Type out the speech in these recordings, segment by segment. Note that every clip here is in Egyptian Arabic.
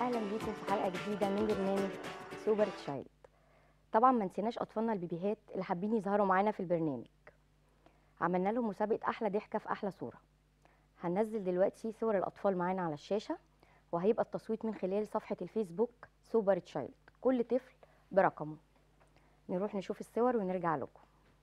اهلا بيكم في حلقه جديده من برنامج سوبر تشايلد طبعا ما نسيناش اطفالنا البيبيهات اللي حابين يظهروا معانا في البرنامج عملنا لهم مسابقه احلى ضحكه في احلى صوره هننزل دلوقتي صور الاطفال معانا على الشاشه وهيبقى التصويت من خلال صفحه الفيسبوك سوبر تشايلد كل طفل برقمه نروح نشوف الصور ونرجع لكم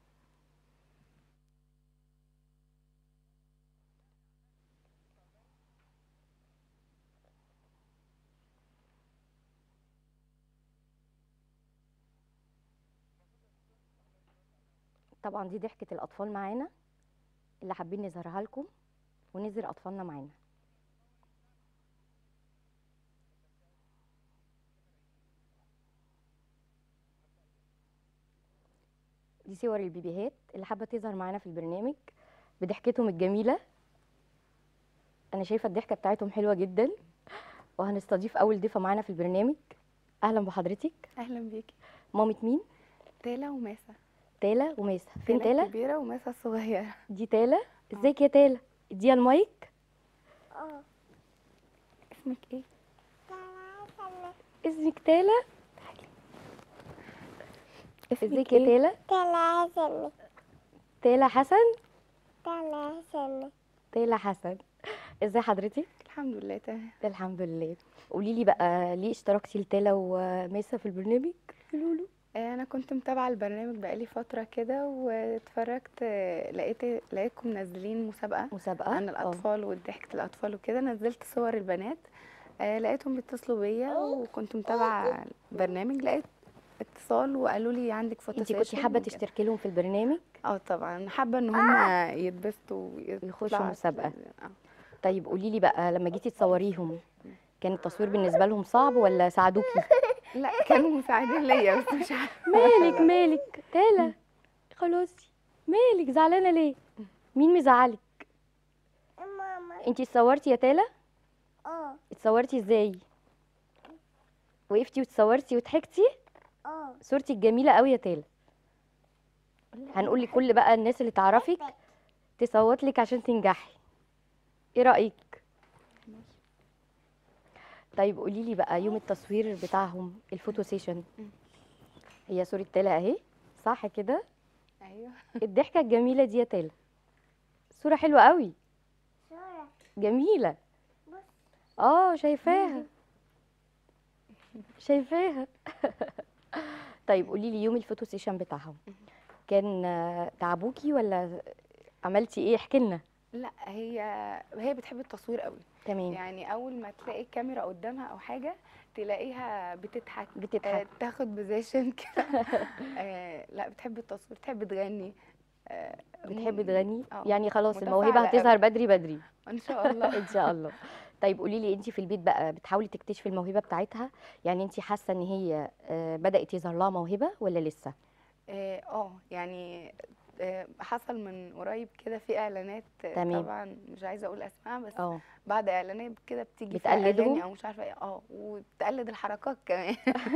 طبعا دي ضحكة الأطفال معانا اللي حابين نظهرها لكم ونظهر أطفالنا معانا دي صور البيبيهات اللي حابة تظهر معانا في البرنامج بضحكتهم الجميلة أنا شايفة الضحكة بتاعتهم حلوة جدا وهنستضيف أول ضيفة معانا في البرنامج أهلا بحضرتك اهلا بيكي مامة مين؟ تالا وماسة تالا وميسا فين تالا؟ الكبيرة وماسة الصغيرة دي تالا ازيك يا تالا اديها المايك اه اسمك ايه؟ اسمك تالا اسمك ازيك يا إيه؟ تالا طلع سنة تالا حسن طلع سنة تالا حسن ازي حضرتك الحمد لله تمام الحمد لله قولي لي بقى ليه اشتركتي لتالا وميسا في البرنامج قولوا آه، انا كنت متابعة البرنامج بقالي فترة كده واتفرجت آه، لقيت لقيتكم منزلين مسابقة مسابقه عن آه. الاطفال وضحكة الاطفال وكده نزلت صور البنات آه، لقيتهم بيتصلوا بيا وكنت متابعة البرنامج لقيت اتصال وقالوا لي عندك فوتو انت كنتي سيشن حابه وكده. تشتركي لهم في البرنامج اه طبعا حابة ان هم يتبسطوا يخشوا ويطلعوا- مسابقة. آه. طيب قولي لي بقى لما جيتي تصوريهم كان التصوير بالنسبه لهم صعب ولا ساعدوكي لا كانوا مساعدين ليا بس مش عارفة مالك مالك تالا خلاصي مالك زعلانه ليه مين مزعلك ماما انت اتصورتي يا تالا اه اتصورتي ازاي وقفتي وتصورتي وضحكتي اه صورتك جميله قوي يا تالا هنقول لكل بقى الناس اللي تعرفك تصوت لك عشان تنجحي ايه رايك طيب قولي لي بقى يوم التصوير بتاعهم الفوتو سيشن هي صوره تالا اهي صح كده ايوه الضحكه الجميله دي يا تالا صوره حلوه قوي صورة جميله بص. اه شايفاها شايفاها طيب قولي لي يوم الفوتو سيشن بتاعهم كان آه، تعبوكي ولا عملتي ايه احكي لنا لا هي هي بتحب التصوير قوي تمام يعني اول ما تلاقي الكاميرا قدامها او حاجه تلاقيها بتضحك آه بتضحك تاخد بوزيشن كده آه لا بتحب التصوير بتحب تغني آه بتحبي تغني آه، يعني خلاص متفاعلة الموهبه قوي. هتظهر بدري بدري ان شاء الله ان شاء الله طيب قولي لي انت في البيت بقى بتحاولي تكتشفي الموهبه بتاعتها يعني انت حاسه ان هي آه، بدات يظهر لها موهبه ولا لسه اه آه، يعني آه، حصل من قريب كده في اعلانات آه، تمام. طبعا مش عايزه اقول اسمها بس اه بعد اعلانات كده بتيجي فيها بتقلدهم؟ اغاني او مش عارفه ايه اه وتقلد الحركات كمان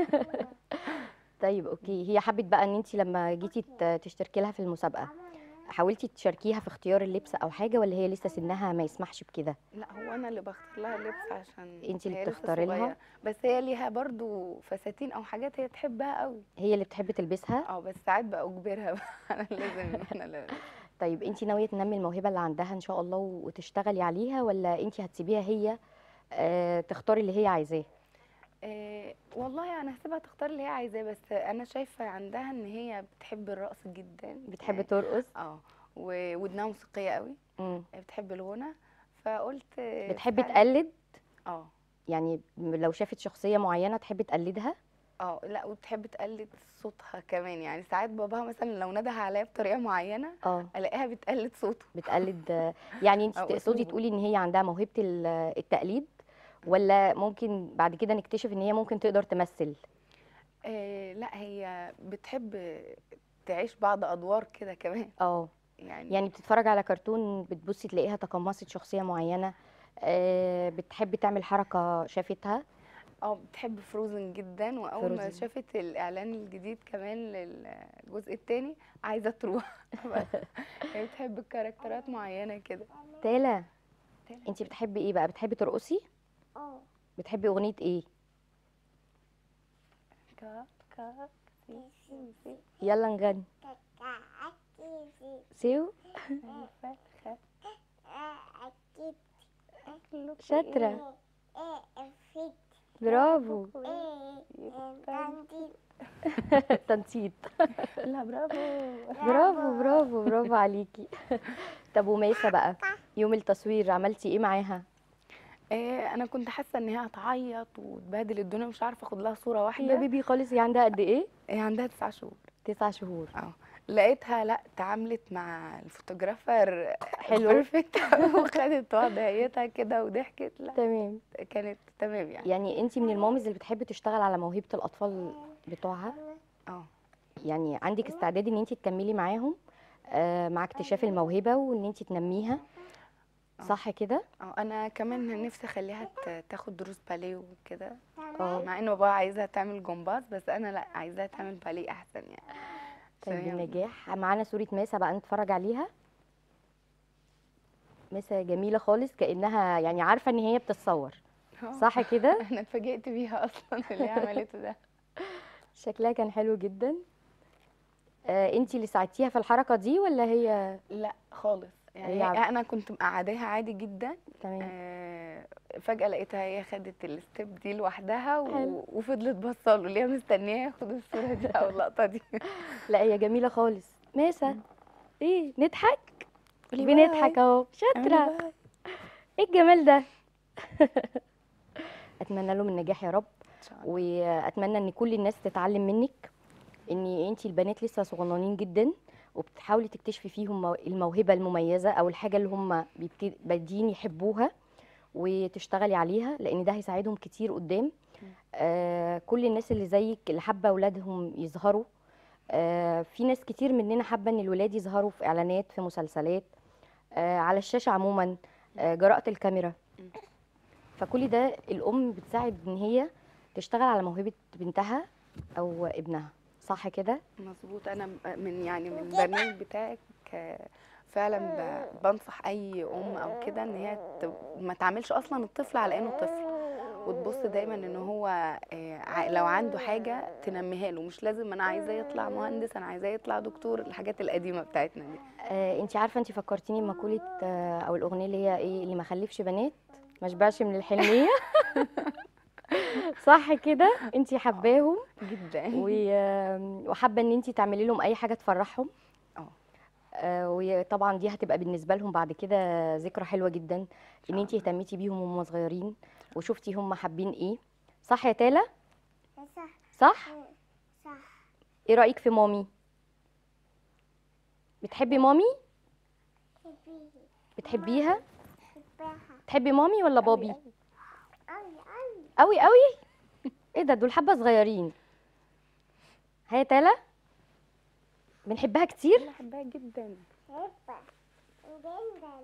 طيب اوكي هي حبت بقى ان انت لما جيتي ت- تشتركي لها في المسابقه حاولتي تشاركيها في اختيار اللبس او حاجه ولا هي لسه سنها ما يسمحش بكده لا هو انا اللي بختار لها اللبس عشان انت اللي هي لسه بتختاري لها؟ صغيرة. بس هي ليها برضو فساتين او حاجات هي تحبها قوي هي اللي بتحب تلبسها اه بس ساعات بقى اجبرها بقى انا لازم احنا لا طيب انت ناويه تنمي الموهبه اللي عندها ان شاء الله وتشتغلي عليها ولا انت هتسيبيها هي آه تختار اللي هي عايزاه آه والله انا هسيبها تختار اللي هي عايزاه بس انا شايفه عندها ان هي بتحب الرقص جدا بتحب يعني- ترقص اه ودنها موسيقيه قوي مم. بتحب الغنى فقلت آه، بتحب فعلا- تقلد اه يعني لو شافت شخصيه معينه تحب تقلدها اه لا وبتحب تقلد صوتها كمان يعني ساعات باباها مثلا لو نده عليا بطريقه معينه اه الاقيها بتقلد صوته بتقلد آه، يعني انت أو تقصدي أسلوبه. تقولي ان هي عندها موهبه ال- التقليد ولا ممكن بعد كده نكتشف ان هي ممكن تقدر تمثل آه لا هي بتحب تعيش بعض ادوار كده كمان اه يعني, يعني بتتفرج على كرتون بتبصي تلاقيها تقمصت شخصيه معينه آه، بتحب تعمل حركه شافتها اه بتحب فروزن جدا واول ما فروزن. شافت الاعلان الجديد كمان للجزء الثاني عايزه تروح بس هي بتحب الكاركترات معينه كده تالا انت بتحبي ايه بقى بتحبي ترقصي اه بتحبي اغنيه ايه كا كا سي سي سي يلا نغني كاكا أكيد سيو الفرخة أكيد أكلكوا شاطرة إيه فيت برافو إيه يستنزف. تنتيت تنطيط لا برافو برافو برافو برافو عليكي طب وميسة بقى يوم التصوير عملتي ايه معاها إيه انا كنت حاسه ان هي هتعيط وتبهدل الدنيا مش عارفه اخد لها صوره يا واحده بيبي خالص هي عندها قد ايه هي عندها تسع شهور تسع شهور اه لقيتها لا تعاملت مع الفوتوغرافر حلو. بيرفكت وخدت وضعيتها كده وضحكت لا تمام كانت تمام يعني يعني انت من المامز اللي بتحب تشتغل على موهبة الاطفال بتوعها اه يعني عندك استعداد ان انت تكملي معاهم آه، مع اكتشاف الموهبة وان انت تنميها صح كده اه انا كمان نفسي اخليها ت- تاخد دروس باليه وكده اه مع انه بابا عايزها تعمل جمباز بس انا لا عايزاها تعمل باليه احسن يعني طيب عشان هي- بالنجاح معانا صورة ماسة بقى نتفرج عليها ماسة جميلة خالص كأنها يعني عارفة ان هي بتتصور آه. صح كده انا اتفاجئت بيها اصلا اللي هي عملته ده شكلها كان حلو جدا آه انتي اللي ساعدتيها في الحركة دي ولا هي لا خالص يعني هي هي عم- انا كنت مقعداها عادي جدا تمام آه، فجأة لقيتها هي خدت الستيب دي لوحدها حلو. و... وفضلت بصاله اللي هي مستنياه ياخد الصورة دي او اللقطة دي لا هي جميلة خالص ماسة ايه نضحك قولي بنضحك باي. اهو اعملي شاطرة باي. ايه الجمال ده اتمنى لهم النجاح يا رب إن شاء الله. واتمنى ان كل الناس تتعلم منك ان انتي البنات لسه صغننين جدا وبتحاولي تكتشفي فيهم مو- الموهبه المميزه او الحاجه اللي هم بيبت- بادئين يحبوها وتشتغلي عليها لان ده هيساعدهم كتير قدام آه كل الناس اللي زيك اللي حابه اولادهم يظهروا آه في ناس كتير مننا حابه ان الولاد يظهروا في اعلانات في مسلسلات آه على الشاشه عموما آه جراءه الكاميرا فكل ده الام بتساعد ان هي تشتغل على موهبه بنتها او ابنها صح كده مظبوط انا م- من يعني من البرنامج بتاعك آه، فعلا ب- بنصح اي ام او كده ان هي ت- ما تعاملش اصلا الطفل على انه طفل وتبص دايما ان هو آه، ع- لو عنده حاجه تنميها له مش لازم انا عايزاه يطلع مهندس انا عايزاه يطلع دكتور الحاجات القديمه بتاعتنا دي آه انت عارفه انت فكرتيني بمقوله آه او الاغنيه اللي هي ايه اللي ما خلفش بنات ما شبعش من الحلميه صح كده انت حباهم جدا و- وحابه ان انت تعملي لهم اي حاجه تفرحهم اه آه، وطبعا دي هتبقى بالنسبه لهم بعد كده ذكرى حلوه جدا ان شاء انت الله. اهتميتي بيهم وهم صغيرين وشفتي هم حابين ايه صح يا تالا صح صح صح ايه رايك في مامي بتحبي مامي حبيبي بتحبيها حبها تحبي مامي ولا بابي أوي أوي قوي قوي ايه ده دول حبه صغيرين هي تالا بنحبها كتير انا بحبها جدا حبها جدا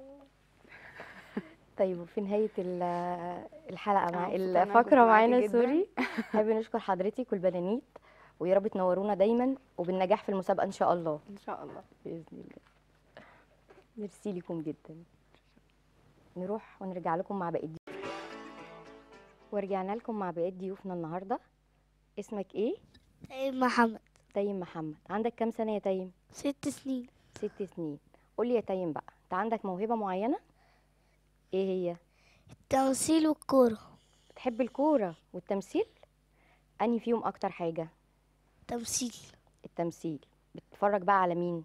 طيب وفي نهاية ال- الحلقة مع أنا مبسوطة إن أنا كنت الفقرة معاكي معانا جداً. سوري حابة نشكر حضرتك والبنانيت ويا رب تنورونا دايما وبالنجاح في المسابقة إن شاء الله ان شاء الله بإذن الله ميرسي لكم جدا نروح ونرجع لكم مع باقي الضيوف ورجعنا لكم مع باقي ضيوفنا النهاردة اسمك ايه؟ تيم محمد تيم محمد عندك كام سنة يا تيم؟ ست سنين ست سنين قولي يا تيم بقى انت عندك موهبة معينة؟ ايه هي؟ التمثيل والكورة بتحب الكورة والتمثيل؟ أنهي فيهم أكتر حاجة؟ تمثيل التمثيل بتتفرج بقى على مين؟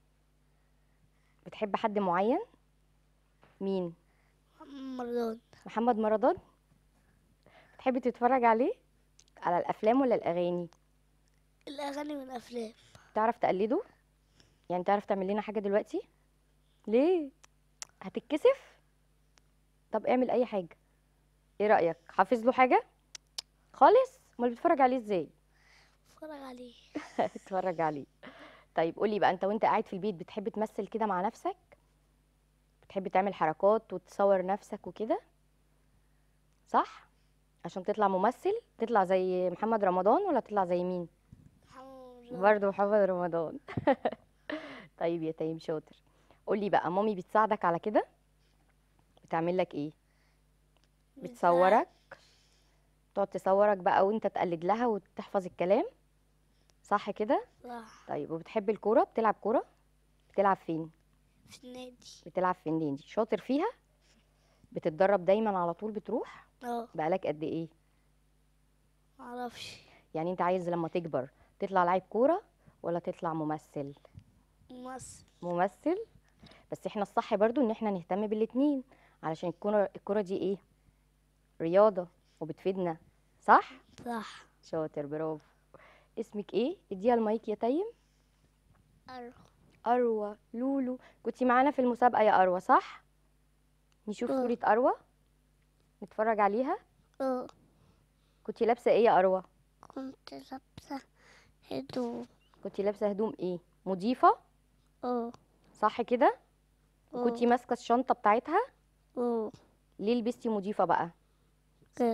بتحب حد معين؟ مين؟ مرضان محمد مرادان؟ بتحب تتفرج عليه؟ على الأفلام ولا الأغاني؟ الأغاني والأفلام تعرف تقلده؟ يعني تعرف تعمل لنا حاجة دلوقتي؟ ليه؟ هتتكسف؟ طب اعمل أي حاجة ايه رأيك؟ حافظ له حاجة؟ خالص؟ امال بتتفرج عليه ازاي؟ اتفرج عليه اتفرج عليه طيب قولي بقى انت وانت قاعد في البيت بتحب تمثل كده مع نفسك بتحب تعمل حركات وتصور نفسك وكده صح عشان تطلع ممثل تطلع زي محمد رمضان ولا تطلع زي مين برضه محمد رمضان طيب يا تيم شاطر قولي بقى مامي بتساعدك على كده بتعمل لك ايه بتصورك تقعد تصورك بقى وانت تقلد لها وتحفظ الكلام صح كده صح طيب وبتحب الكوره بتلعب كوره بتلعب فين في النادي بتلعب في النادي شاطر فيها بتتدرب دايما على طول بتروح اه بقالك قد ايه معرفش يعني انت عايز لما تكبر تطلع لعيب كوره ولا تطلع ممثل مصر ممثل بس احنا الصح برضو ان احنا نهتم بالاتنين علشان الكرة الكرة دي ايه رياضة وبتفيدنا صح صح شاطر برافو اسمك ايه اديها المايك يا تيم أروح اروى لولو كنتي معانا في المسابقة يا اروى صح نشوف آه. صورة اروى نتفرج عليها اه كنتي لابسة ايه يا اروى كنت لابسة هدوم كنتي لابسة هدوم ايه مضيفة اه صح كده وكنتي ماسكة الشنطة بتاعتها اه ليه لبستي مضيفة بقى كده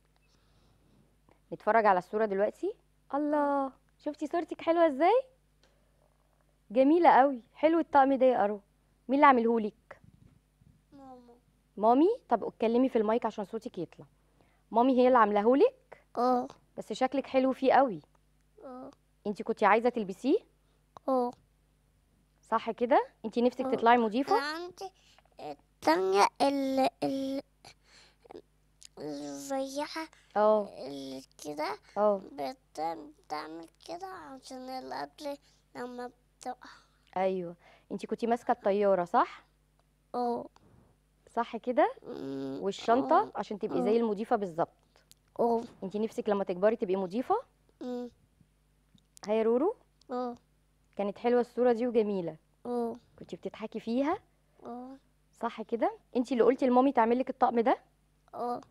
نتفرج على الصورة دلوقتي الله شفتي صورتك حلوة ازاي جميلة قوي حلو الطقم ده يا أرو مين اللي عاملهولك ماما مامي طب اتكلمي في المايك عشان صوتك يطلع مامي هي اللي عاملهولك اه بس شكلك حلو فيه قوي اه انتي كنتي عايزة تلبسيه اه صح كده انتي نفسك آه. تطلعي أنا مضيفة عندي التانية ال ال اللي زيها اه اللي كده اه بت- بتعمل كده عشان الأكل لما بتقع ايوه انتي كنتي ماسكة الطيارة صح اه صح كده أمم، والشنطة عشان تبقي زي آه. المضيفة بالظبط اه انتي نفسك لما تكبري تبقي مضيفة أمم، ها يا رورو اه كانت حلوة الصورة دي وجميلة اه كنتي بتضحكي فيها اه صح كده انتي اللي قلتي لمامي تعمل لك الطقم ده اه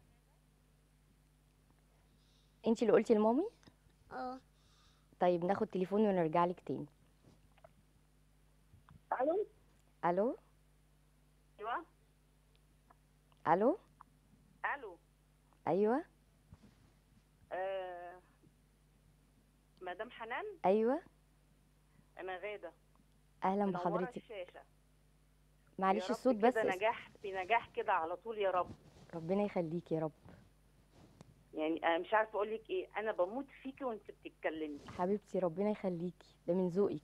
انتي اللي قلتي لمامي اه طيب ناخد تليفون ونرجع لك تاني الو الو ايوه الو الو ايوه آه مدام حنان ايوه انا غاده اهلا منورة بحضرتك الشاشه معلش يا رب الصوت بس كده نجاح بنجاح كده على طول يا رب ربنا يخليك يا رب يعني انا مش عارفه اقول لك ايه انا بموت فيكي وانت بتتكلمي حبيبتي ربنا يخليكي ده من ذوقك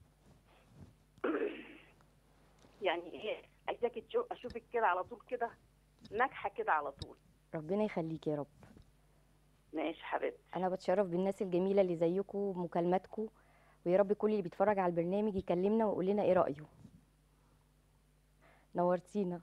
يعني ايه عايزاكي تشوف اشوفك كده على طول كده ناجحه كده على طول ربنا يخليكي يا رب ماشي حبيبتي انا بتشرف بالناس الجميله اللي زيكم ومكالماتكم ويا رب كل اللي بيتفرج على البرنامج يكلمنا ويقول لنا ايه رايه نورتينا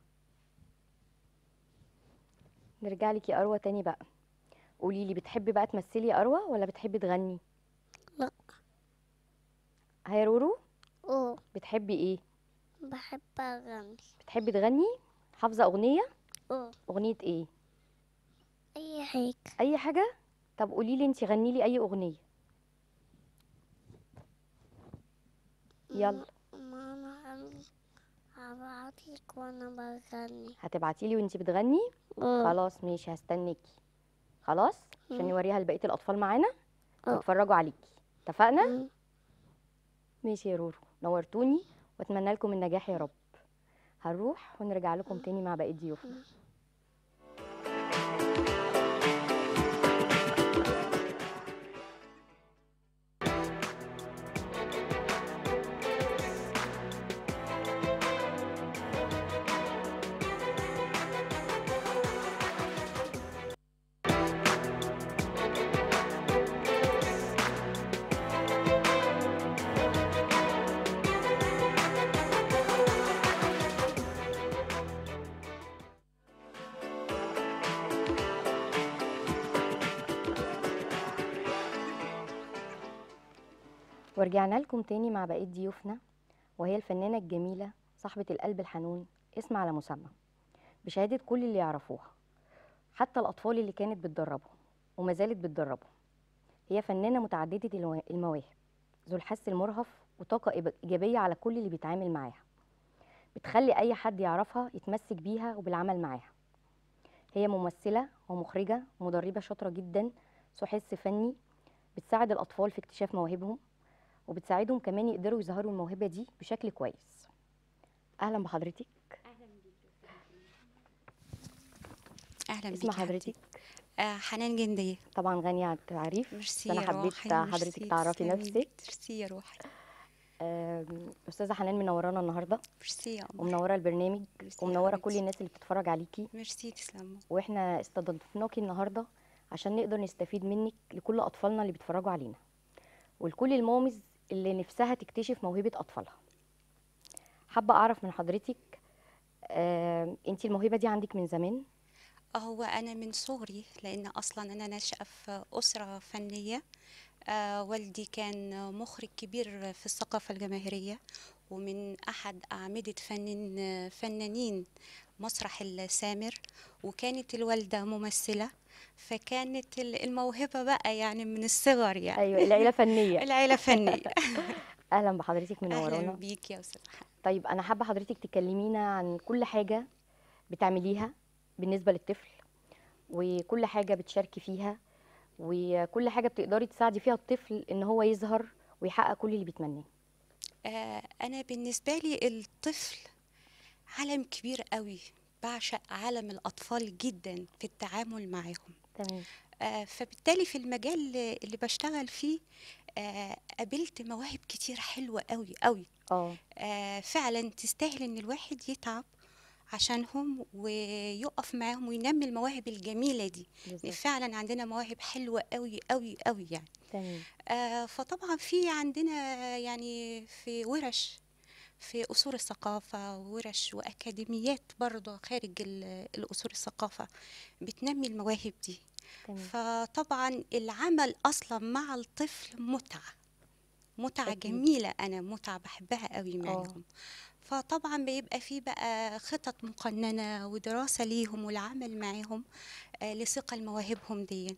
نرجع لك يا اروى تاني بقى قولي لي بتحبي بقى تمثلي يا اروى ولا بتحبي تغني لا. ها يا رورو اه بتحبي ايه بحب أغني بتحبي تغني حافظه اغنيه اه اغنيه ايه أي حاجة اي حاجه طب قولي لي انت غني لي اي اغنيه يلا ما أنا هن- هبعتلك وأنا بغني هتبعتي لي وانت بتغني اه خلاص ماشي هستناكي خلاص عشان مم. نوريها لبقيه الاطفال معانا اه. ويتفرجوا عليكي اتفقنا أمم، ماشي يا رورو نورتوني واتمنى لكم النجاح يا رب هنروح ونرجع لكم تاني مع بقيه ضيوفنا ورجعنا لكم تاني مع بقيه ضيوفنا وهي الفنانه الجميله صاحبه القلب الحنون اسم على مسمى بشهاده كل اللي يعرفوها حتى الاطفال اللي كانت بتدربهم وما زالت بتدربهم هي فنانه متعدده الوا- المواهب ذو الحس المرهف وطاقه إيب- ايجابيه على كل اللي بيتعامل معاها بتخلي اي حد يعرفها يتمسك بيها وبالعمل معاها هي ممثله ومخرجه ومدربه شاطره جدا ذو حس فني بتساعد الاطفال في اكتشاف مواهبهم وبتساعدهم كمان يقدروا يظهروا الموهبه دي بشكل كويس اهلا بحضرتك اهلا اسم بيكي حضرتك آه حنان جنديه طبعا غنية عن التعريف ميرسي بس انا يا حبيت روحي حضرتك ميرسي، تعرفي تسلمي. نفسك ميرسي يا روحي آم، استاذه حنان منورانا النهارده ميرسي يا قمر ومنوره البرنامج ميرسي يا ومنوره كل حبيبتي. الناس اللي بتتفرج عليكي ميرسي تسلموا واحنا استضفناكي النهارده عشان نقدر نستفيد منك لكل اطفالنا اللي بيتفرجوا علينا ولكل المامز اللي نفسها تكتشف موهبه اطفالها حابه اعرف من حضرتك آه، انت الموهبه دي عندك من زمان هو أنا من صغري لأن أصلا أنا ناشئة في أسرة فنية آه والدي كان مخرج كبير في الثقافة الجماهيرية ومن أحد أعمدة فنان فنانين مسرح السامر وكانت الوالدة ممثلة فكانت ال- الموهبة بقى يعني من الصغر يعني ايوه العيله فنيه العيلة فنية اهلا بحضرتك أهلا منورانا بيك يا أستاذ حنان طيب انا حابه حضرتك تكلمينا عن كل حاجه بتعمليها بالنسبه للطفل وكل حاجه بتشاركي فيها وكل حاجه بتقدري تساعدي فيها الطفل ان هو يظهر ويحقق كل اللي بيتمناه آه، أنا بالنسبة لي الطفل عالم كبير قوي بعشق عالم الأطفال جدا في التعامل معهم تمام آه، فبالتالي في المجال اللي بشتغل فيه آه، قابلت مواهب كتير حلوة قوي قوي اه آه، فعلا تستاهل ان الواحد يتعب عشانهم ويقف معاهم وينمي المواهب الجميلة دي لأن بالظبط فعلا عندنا مواهب حلوة قوي قوي قوي يعني تمام آه، فطبعا في عندنا يعني في ورش في أصول الثقافة ورش وأكاديميات برضه خارج ال- الأصول الثقافة بتنمي المواهب دي تمام فطبعا العمل أصلا مع الطفل متعة متعة أكيد. جميلة أنا متعة بحبها قوي آه. معاهم فطبعا بيبقى في بقى خطط مقننة ودراسة ليهم والعمل معاهم آه، لثقل مواهبهم دي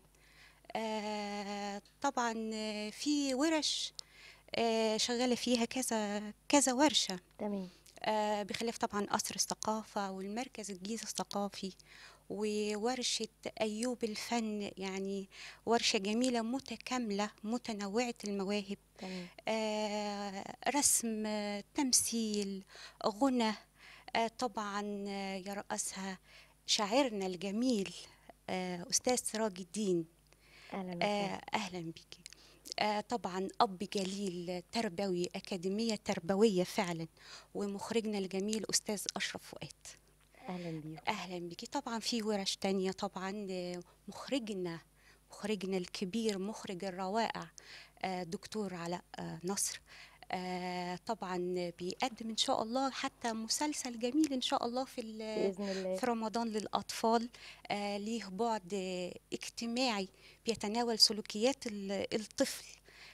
آه، طبعا آه، في ورش آه، شغالة فيها كذا كذا ورشة تمام آه، بخلاف طبعا قصر الثقافة والمركز الجيزة الثقافي وورشة أيوب الفن يعني ورشة جميلة متكاملة متنوعة المواهب تمام آه، رسم آه، تمثيل غنى آه، طبعا آه، يرأسها شاعرنا الجميل آه، أستاذ سراج الدين اهلا وسهلا آه، أهلا بك آه، طبعا أب جليل تربوي أكاديمية تربوية فعلا ومخرجنا الجميل أستاذ أشرف فؤاد اهلا بيكم أهلا بك طبعا في ورش تانية طبعا آه، مخرجنا مخرجنا الكبير مخرج الروائع آه، دكتور علاء آه، نصر آه، طبعا بيقدم إن شاء الله حتى مسلسل جميل إن شاء الله في ال- باذن الله في رمضان للأطفال آه ليه بعد آه اجتماعي بيتناول سلوكيات ال- الطفل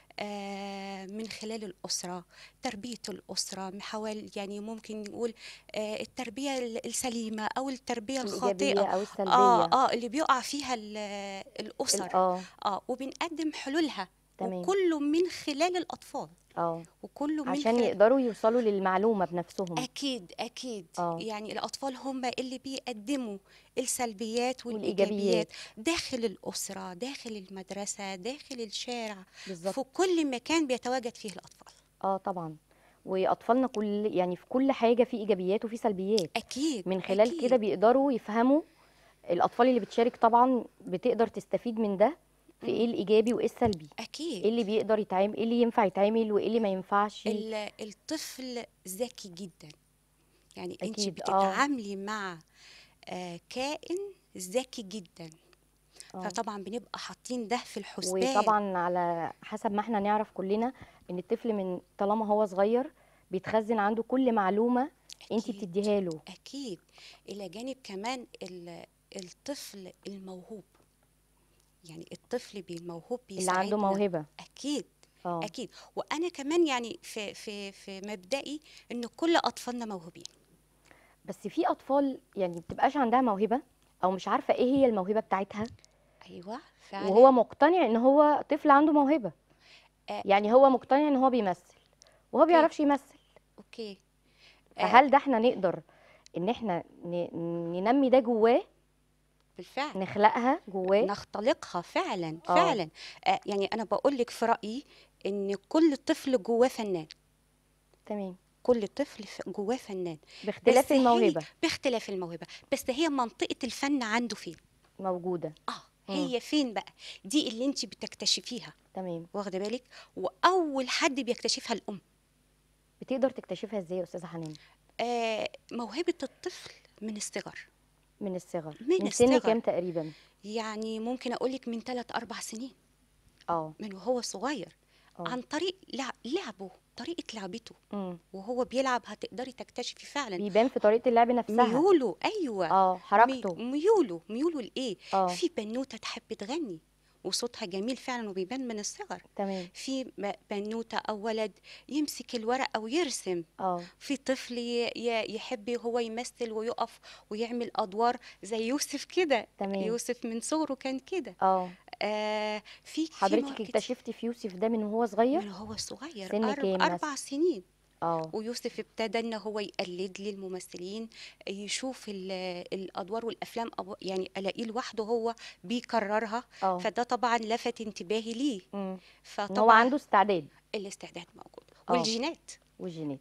آه من خلال الأسرة تربية الأسرة محاول يعني ممكن نقول آه التربية ال- السليمة أو التربية الايجابيه الخاطئة او السلبيه اه اه اللي بيقع فيها ال- الأسر ال- اه اه وبنقدم حلولها تمام. وكله من خلال الأطفال اه وكله من عشان خلال يقدروا يوصلوا للمعلومه بنفسهم أكيد أكيد آه. يعني الأطفال هم اللي بيقدموا السلبيات والإيجابيات. والإيجابيات داخل الأسرة داخل المدرسة داخل الشارع بالظبط في كل مكان بيتواجد فيه الأطفال اه طبعا واطفالنا كل يعني في كل حاجه في ايجابيات وفي سلبيات أكيد من خلال أكيد. كده بيقدروا يفهموا الاطفال اللي بتشارك طبعا بتقدر تستفيد من ده في ايه الايجابي وايه السلبي أكيد ايه اللي بيقدر يتعمل ايه اللي ينفع يتعمل وايه اللي ما ينفعش ال- الطفل ذكي جدا يعني انت أكيد، آه. بتتعاملي مع آه كائن ذكي جدا آه. فطبعا بنبقى حاطين ده في الحسبان وطبعا على حسب ما احنا نعرف كلنا ان الطفل من طالما هو صغير بيتخزن عنده كل معلومه انت أكيد. بتديها له أكيد إلى جانب كمان ال- الطفل الموهوب يعني الطفل الموهوب اللي عنده بيساعدنا موهبه أكيد اه أكيد وأنا كمان يعني في في في مبدئي إن كل أطفالنا موهوبين بس في اطفال يعني بتبقاش عندها موهبه او مش عارفه ايه هي الموهبه بتاعتها أيوه فعلا وهو مقتنع ان هو طفل عنده موهبه آه. يعني هو مقتنع ان هو بيمثل وهو أوكي. بيعرفش يمثل أوكي آه، فهل ده احنا نقدر ان احنا ن- ننمي ده جواه بالفعل نخلقها جواه نختلقها فعلا آه. فعلا آه يعني انا بقول لك في رايي ان كل طفل جواه فنان تمام كل طفل ف- جواه فنان باختلاف بس هي- الموهبه باختلاف الموهبه بس هي منطقه الفن عنده فين موجوده اه مم. هي فين بقى دي اللي انت بتكتشفيها تمام واخده بالك واول حد بيكتشفها الام بتقدر تكتشفها ازاي يا استاذه حنان آه موهبه الطفل من الصغر من الصغر من من سن الصغر. كام تقريبا يعني ممكن اقولك من 3 4 سنين اه من وهو صغير اه عن طريق لع- لعبه طريقه لعبته مم. وهو بيلعب هتقدري تكتشفي فعلا بيبان في طريقه اللعب نفسها ميوله ايوه اه مي- حركته ميوله ميوله لايه اه في بنوته تحب تغني وصوتها جميل فعلا وبيبان من الصغر تمام في ب- بنوته او ولد يمسك الورقه ويرسم اه في طفل ي- ي- يحب هو يمثل ويقف ويعمل ادوار زي يوسف كده تمام يوسف من صغره كان كده اه آه في في حضرتك مواقف اكتشفتي في يوسف ده من وهو صغير من هو صغير سن أرب- كام اربع مثلا؟ سنين اه ويوسف ابتدى ان هو يقلد لي الممثلين يشوف ال- الادوار والافلام أو- يعني الاقيه لوحده هو بيكررها اه فده طبعا لفت انتباهي ليه مم. ان هو فطبعا عنده استعداد الاستعداد موجود آه. والجينات والجينات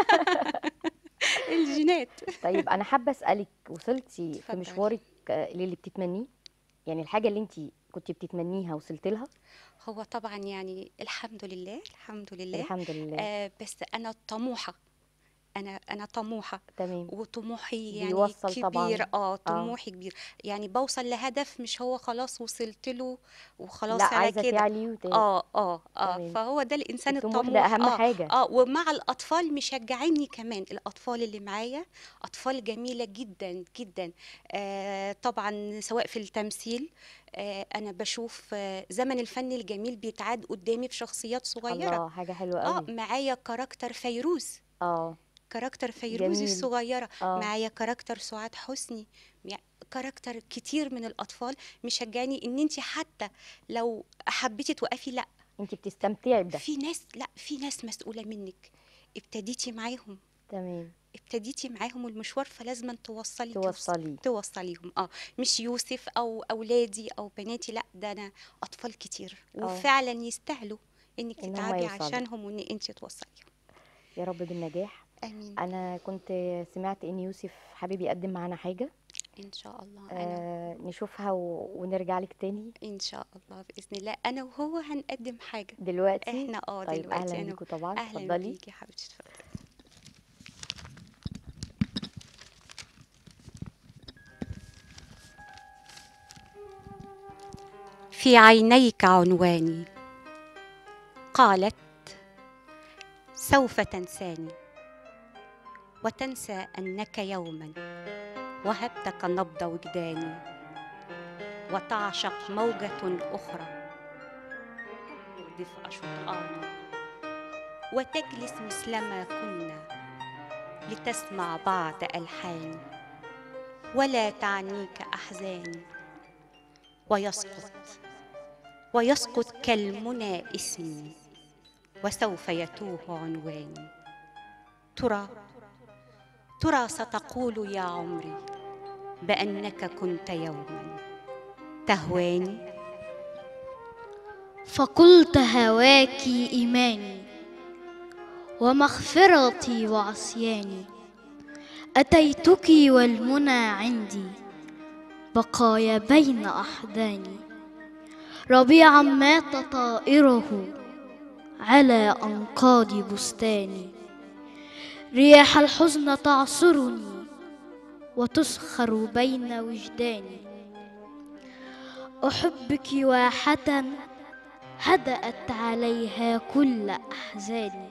الجينات طيب انا حابه اسالك وصلتي في اتفضلي. مشوارك آه، للي بتتمنيه يعني الحاجه اللي انت كنت بتتمنيها وصلت لها هو طبعا يعني الحمد لله الحمد لله الحمد لله آه بس انا طموحه انا انا طموحه تمام وطموحي يعني بيوصل كبير طبعاً. اه طموحي كبير يعني بوصل لهدف مش هو خلاص وصلت له وخلاص لا على عايزه كده تعلي وت... اه اه اه تمام. فهو ده الانسان الطموح الطموح ده اهم اه حاجه اه ومع الاطفال مشجعيني كمان الاطفال اللي معايا اطفال جميله جدا جدا آه طبعا سواء في التمثيل آه انا بشوف آه زمن الفن الجميل بيتعاد قدامي بشخصيات صغيره الله حاجه حلوه اه قوي معايا كاركتر فيروز اه كاركتر فيروز جميل. الصغيره اه معايا كاركتر سعاد حسني مع- كاركتر كتير من الاطفال مشجعني ان انت حتى لو حبيتي توقفي لا انت بتستمتعي بده في ناس لا في ناس مسؤوله منك ابتديتي معاهم تمام ابتديتي معاهم المشوار فلازم توصلي توص- توصلي توصليهم اه مش يوسف او اولادي او بناتي لا ده انا اطفال كتير آه. وفعلا يستاهلوا انك إن هم تتعبي يوصلوا. عشانهم وان انت توصليهم يا رب بالنجاح امين انا كنت سمعت ان يوسف حابب يقدم معانا حاجه ان شاء الله انا آه نشوفها و... ونرجع لك تاني ان شاء الله باذن الله انا وهو هنقدم حاجه دلوقتي احنا اه طيب دلوقتي اهلا انا بيكم طبعا اهلا اتفضلي بيكي يا حبيبتي اتفضلي في عينيك عنواني قالت سوف تنساني وتنسى انك يوما وهبتك نبض وجداني وتعشق موجه اخرى يردف اشطآني وتجلس مثلما كنا لتسمع بعض ألحاني ولا تعنيك أحزاني ويسقط ويسقط كالمنى اسمي وسوف يتوه عنواني ترى ترى ستقول يا عمري بأنك كنت يوما تهواني فقلت هواك إيماني ومغفرتي وعصياني أتيتك والمنى عندي بقايا بين أحضاني ربيعا مات طائره على أنقاض بستاني رياح الحزن تعصرني وتسخر بين وجداني أحبك واحة هدأت عليها كل أحزاني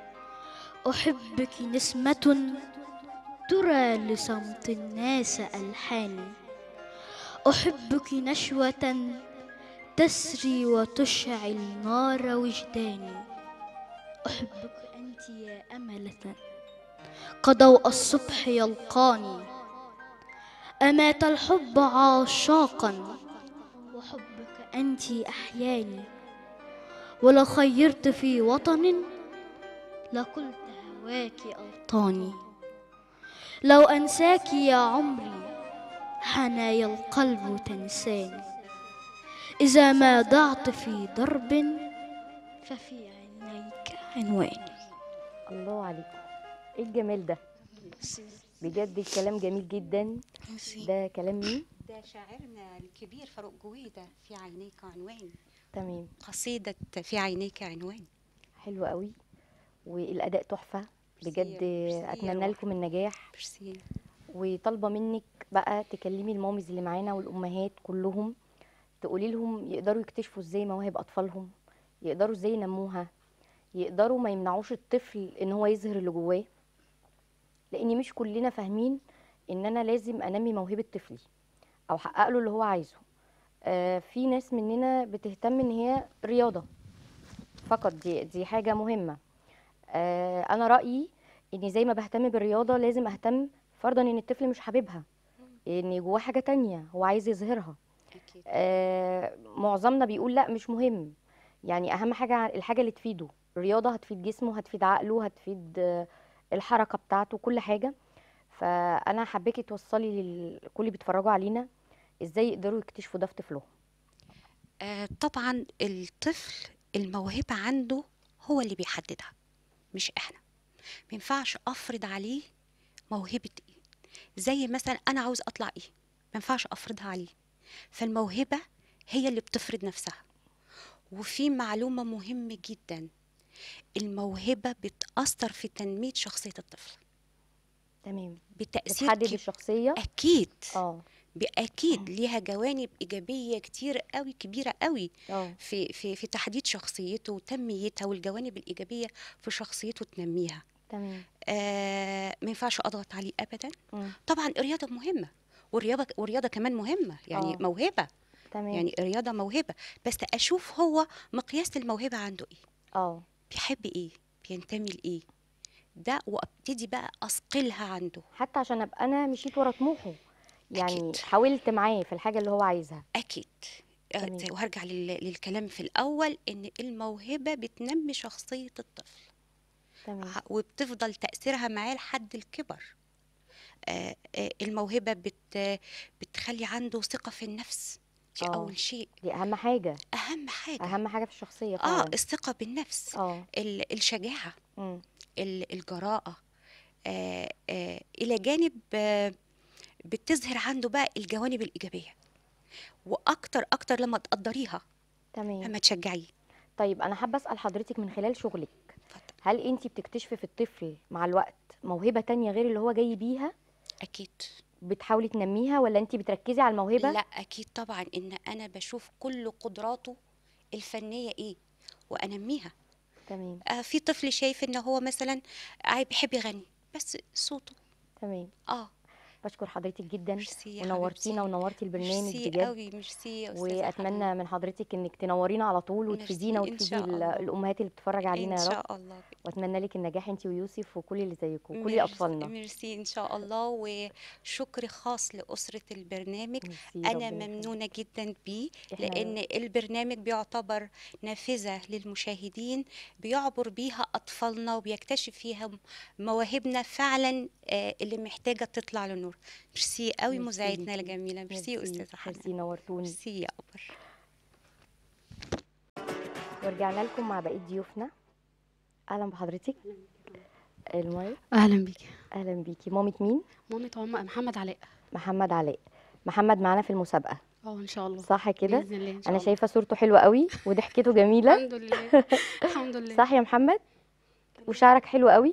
أحبك نسمة ترى لصمت الناس ألحاني أحبك نشوة تسري وتشعل نار وجداني أحبك أنت يا أملة كضوء الصبح يلقاني أمات الحب عاشاقا وحبك أنت أحياني ولو خيرت في وطن لقلت هواك أوطاني لو أنساك يا عمري حنايا القلب تنساني إذا ما ضعت في درب ففي عينيك عنواني الله عليكم ايه الجمال ده بجد الكلام جميل جدا ده كلام مين شاعرنا الكبير فاروق جويدة في عينيك عنوان تمام قصيدة في عينيك عنوان حلو قوي والاداء تحفه بجد ميرسي يا- ميرسي يا اتمنى روح. لكم النجاح ميرسي وطالبه منك بقى تكلمي الماميز اللي معانا والامهات كلهم تقولي لهم يقدروا يكتشفوا ازاي مواهب اطفالهم يقدروا ازاي ينموها يقدروا ما يمنعوش الطفل ان هو يظهر اللي جواه لان مش كلنا فاهمين ان انا لازم انمي موهبه طفلي او احقق له اللي هو عايزه آه في ناس مننا بتهتم ان هي رياضه فقط دي دي حاجه مهمه آه انا رايي ان زي ما بهتم بالرياضه لازم اهتم فرضا ان الطفل مش حاببها ان جواه حاجه تانية هو عايز يظهرها أكيد آه معظمنا بيقول لا مش مهم يعني اهم حاجه الحاجه اللي تفيده الرياضه هتفيد جسمه هتفيد عقله هتفيد آه، الحركه بتاعته كل حاجه فانا حباكي توصلي لكل اللي بيتفرجوا علينا ازاي يقدروا يكتشفوا ده في طفلهم آه طبعا الطفل الموهبة عنده هو اللي بيحددها مش احنا ما ينفعش افرض عليه موهبة ايه زي مثلا انا عاوز اطلع ايه ما ينفعش افرضها عليه فالموهبة هي اللي بتفرض نفسها وفي معلومة مهمة جدا الموهبة بتأثر في تنمية شخصية الطفل تمام بتأثير بتحدد كب- الشخصيه أكيد اه أكيد ليها جوانب إيجابية كتير قوي كبيرة قوي اه في في في تحديد شخصيته وتنميتها والجوانب الإيجابية في شخصيته تنميها تمام آه ما ينفعش أضغط عليه أبدا مم. طبعا الرياضة مهمة والرياضة والرياضة كمان مهمة يعني آه. موهبة تمام يعني الرياضة موهبة بس أشوف هو مقياس الموهبة عنده إيه اه بيحب إيه بينتمي لإيه ده وابتدي بقى أصقلها عنده حتى عشان ابقى انا مشيت ورا طموحه يعني أكيد. حاولت معاه في الحاجه اللي هو عايزها أكيد آه، تمام. وهرجع لل- للكلام في الأول إن الموهبة بتنمي شخصية الطفل تمام ع- وبتفضل تأثيرها معاه لحد الكبر آه، آه، الموهبة بت بتخلي عنده ثقة في النفس دي آه. أول شيء دي اهم حاجه أهم حاجة اهم حاجه في الشخصيه آه فعلا الثقة بالنفس اه ال- الشجاعة مم. ال- الجراءة آه، آه، إلى جانب آه، بتظهر عنده بقى الجوانب الإيجابية وأكتر أكتر لما تقدريها تمام لما تشجعيه طيب انا حابه اسال حضرتك من خلال شغلك اتفضل. هل انت بتكتشفي في الطفل مع الوقت موهبه تانية غير اللي هو جاي بيها أكيد بتحاولي تنميها ولا انت بتركزي على الموهبه لا أكيد طبعا إن أنا بشوف كل قدراته الفنية إيه وأنميها تمام آه في طفل شايف إن هو مثلا عاي- بيحب يغني بس صوته تمام آه بشكر حضرتك جدا ميرسي يا ونورتينا حبيبتي. ونورتي البرنامج ميرسي بجد قوي ميرسي يا أستاذة واتمنى حنان. من حضرتك انك تنورينا على طول ميرسي، وتفيدينا إن وتفيدي شاء ال- الله. الامهات اللي بتتفرج علينا إن يا رب شاء الله واتمنى لك النجاح انت ويوسف وكل اللي زيكم وكل ميرسي- اطفالنا ميرسي ان شاء الله وشكر خاص لاسره البرنامج ميرسي، انا ربنا يخليك. ممنونه جدا بيه إحنا- لان البرنامج بيعتبر نافذه للمشاهدين بيعبر بيها اطفالنا وبيكتشف فيها مواهبنا فعلا آه، اللي محتاجه تطلع للنور ميرسي قوي ميرسي مذيعتنا ليكي. الجميله ميرسي يا استاذه حنان ميرسي نورتوني ميرسي يا قمر ورجعنا لكم مع بقيه ضيوفنا اهلا بحضرتك المايك اهلا بيكي اهلا بيكي مامة مين مامة عم محمد علاء محمد علاء محمد معانا في المسابقه اه ان شاء الله صح كده باذن الله ان شاء انا الله شايفه صورته حلوه قوي وضحكته جميله الحمد لله الحمد لله صح يا محمد وشعرك حلو قوي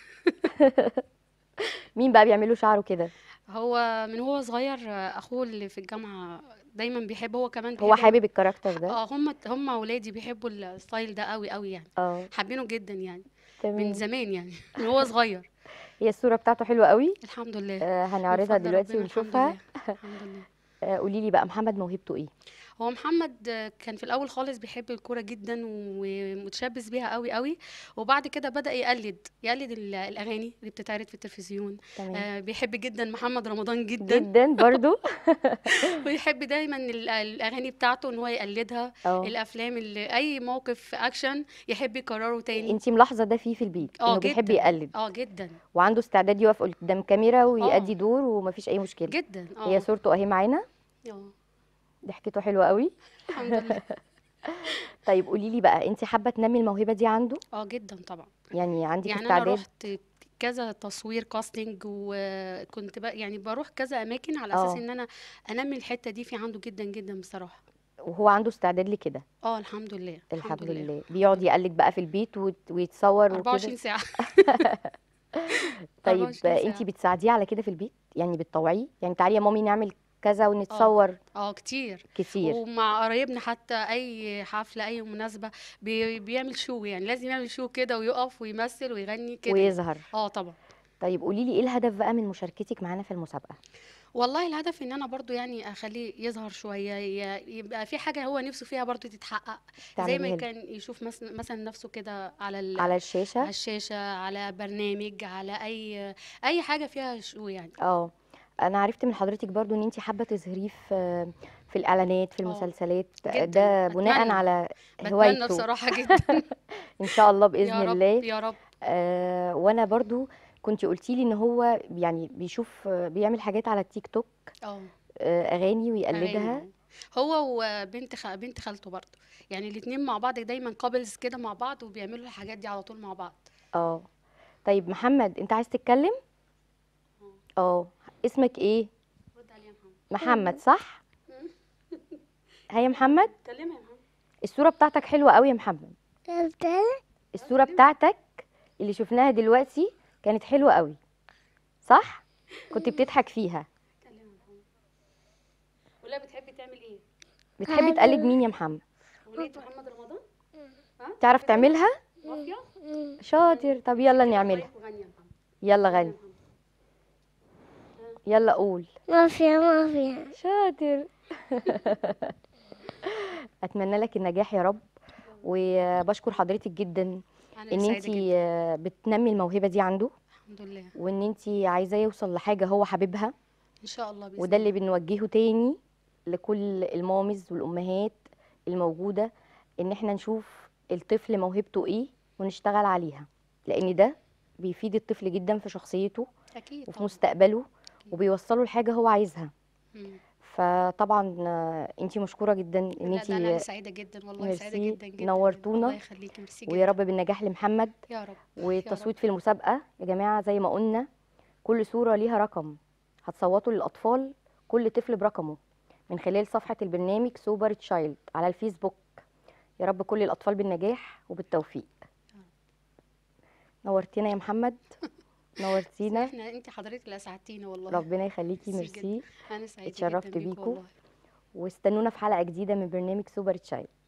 مين بقى بيعملوا شعره كده هو من هو صغير آه، اخوه اللي في الجامعه دايما بيحب هو كمان هو بيحب حابب الكاركتر ده اه هم هم اولادي بيحبوا الستايل ده قوي قوي يعني اه حابينه جدا يعني من تمام زمان يعني من هو صغير هي الصوره بتاعته حلوه قوي الحمد لله آه من هنعرضها فضل دلوقتي ربنا، الحمد ونشوفها لله، الحمد لله آه قولي لي بقى محمد موهبته ايه هو محمد آه، كان في الاول خالص بيحب الكوره جدا ومتشبث بيها قوي قوي وبعد كده بدا يقلد يقلد ال- الاغاني اللي بتتعرض في التلفزيون تمام آه، بيحب جدا محمد رمضان جدا جدا برضو ويحب دايما ال- الاغاني بتاعته ان هو يقلدها اه الافلام اللي اي موقف اكشن يحب يكرره تاني انتي ملاحظه ده فيه في البيت اه انه بيحب جدا يقلد اه جدا وعنده استعداد يقف قدام كاميرا ويأدي اه. دور ومفيش اي مشكله جدا هي اه صورته اهي معانا اه ضحكته حلوه قوي الحمد لله طيب قولي لي بقى انت حابه تنمي الموهبه دي عنده اه جدا طبعا يعني عندك يعني انا استعداد رحت كذا تصوير كاستنج وكنت بقى يعني بروح كذا اماكن على اساس اه ان انا انمي الحته دي في عنده جدا جدا بصراحه وهو عنده استعداد لكده اه الحمد لله الحمد الحمد لله لله بيقعد يقلد بقى في البيت وت- ويتصور وكده 24 ساعه طيب 24 انتي ساعه بتساعديه على كده في البيت يعني بتطوعيه يعني تعالي يا مامي نعمل كذا اه ونتصور اه كتير كتير ومع قرايبنا حتى اي حفله اي مناسبه بي بيعمل شو يعني لازم يعمل شو كده ويقف ويمثل ويغني كده يعني ويظهر اه طبعا طيب قولي لي ايه الهدف بقى من مشاركتك معانا في المسابقة والله الهدف ان انا برضو يعني اخليه يظهر شويه ي- يبقى في حاجه هو نفسه فيها برضو تتحقق زي ما تعمليها له كان يشوف مثلا مثلا نفسه كده على ال... على على الشاشة الشاشه على برنامج على اي اي حاجه فيها شو يعني اه انا عرفت من حضرتك برضو ان انتي حابة تظهريه في في الاعلانات في اه المسلسلات جدا ده بناء بتمنى على بتمنى هوايته بصراحه جدا ان شاء الله باذن يا رب الله يا رب آه وانا برضو كنت قلتي لي ان هو يعني بيشوف آه، بيعمل حاجات على التيك توك اه آه اغاني ويقلدها اغاني هو وبنت خ... بنت خالته برضه يعني الاتنين مع بعض دايما كابلز كده مع بعض وبيعملوا الحاجات دي على طول مع بعض اه طيب محمد انت عايز تتكلم اه اسمك ايه رد عليا يا محمد محمد صح هيا محمد كلمها يا محمد الصورة بتاعتك حلوة قوي يا محمد الصورة بتاعتك اللي شفناها دلوقتي كانت حلوة قوي صح كنت بتضحك فيها كلمها يا محمد ولا بتحبي تعمل ايه بتحبي تقلد مين يا محمد اغنيه محمد رمضان ها تعرف تعملها مافيا شاطر طب يلا نعملها طيب وغني يا محمد يلا غني يا غني محمد يلا قول مافيا مافيا شاطر اتمنى لك النجاح يا رب وبشكر حضرتك جدا انا ان سعيده انت جدا بتنمي الموهبه دي عنده الحمد لله وان انت عايزاه يوصل لحاجه هو حاببها ان شاء الله باذن وده الله اللي بنوجهه تاني لكل المامز والامهات الموجوده ان احنا نشوف الطفل موهبته ايه ونشتغل عليها لان ده بيفيد الطفل جدا في شخصيته اكيد وفي طبعا مستقبله أكيد. وبيوصله لحاجه هو عايزها مم. فطبعا انت مشكوره جدا ان لا ده انا انت سعيده جدا والله سعيده ميرسي، جدا جدا نورتونا. الله يخليكي ميرسي ويا جدا رب بالنجاح لمحمد يا رب والتصويت في المسابقة يا جماعة زي ما قلنا كل صورة ليها رقم هتصوتوا للأطفال كل طفل برقمه من خلال صفحة البرنامج سوبر تشايلد على الفيسبوك يا رب كل الأطفال بالنجاح وبالتوفيق نورتينا يا محمد نورتينا احنا انت حضرتك اللي اسعدتينا والله ربنا يخليكي ميرسي جدا. ميرسي انا سعيده اتشرفت جدا بيكوا بيكوا. والله واستنونا في حلقة جديدة من برنامج سوبر تشايلد